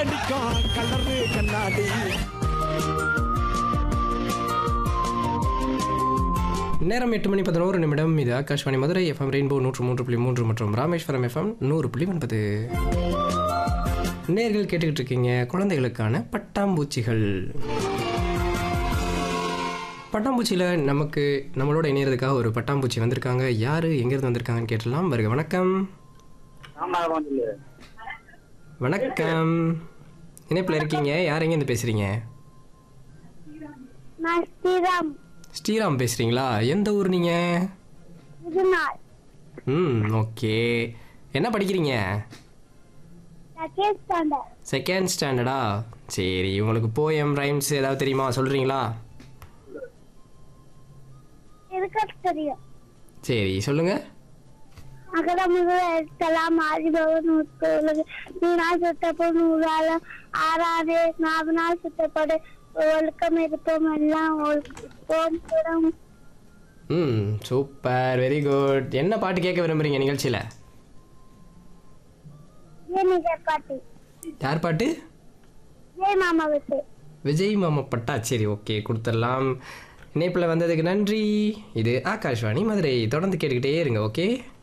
அடிக்கும் கலரு கண்ணாடி நேரம் எட்டு மணி பதினோரு நிமிடம் இது ஆகாஷ்வாணி மதுரை எஃப்எம் ரெயின்போ நூற்று மூன்று புள்ளி மூன்று மற்றும் ராமேஸ்வரம் எஃப்எம் நூறு புள்ளி ஒன்பது நேர்கள் கேட்டுக்கிட்டு இருக்கீங்க குழந்தைகளுக்கான பட்டாம்பூச்சிகள் பட்டாம்பூச்சியில் நமக்கு நம்மளோட இணையறதுக்காக ஒரு பட்டாம்பூச்சி வந்திருக்காங்க யார் எங்கேருந்து வந்திருக்காங்கன்னு கேட்டலாம் வருக வணக்கம் வணக்கம் இணைப்பில் இருக்கீங்க யார் எங்கேருந்து பேசுகிறீங்க நான் ஸ்ரீராம் ஸ்ரீராம் பேசுகிறீங்களா எந்த ஊர் நீங்கள் புதுநாள் ம் ஓகே என்ன படிக்கிறீங்க செகண்ட் ஸ்டாண்டர்ட் செகண்ட் ஸ்டாண்டர்டா சரி உங்களுக்கு போயம் ரைம்ஸ் ஏதாவது தெரியுமா சொல்கிறீங்களா இருக்க தெரியும் சரி சொல்லுங்கள் அகர முதல் எழுத்தலாம் ஆதிபவன் உட்கொள்ளுது நீனால் சுத்தப்போ நூறால ஆறாது நாவினால் சுத்தப்படு ஒழுக்கம் இருப்போம் எல்லாம் ஒழுக்கம் புறம் ம் சூப்பர் வெரி குட் என்ன பாட்டு கேட்க விரும்புகிறீங்க நிகழ்ச்சியில் ஜெயநிகர் பாட்டி யார் பாட்டு ஜெய் மாமா விட்டு விஜய் மாமா பட்டா சரி ஓகே கொடுத்துடலாம் இணைப்பில் வந்ததுக்கு நன்றி இது ஆகாஷ்வாணி மதுரை தொடர்ந்து கேட்டுக்கிட்டே இருங்க ஓகே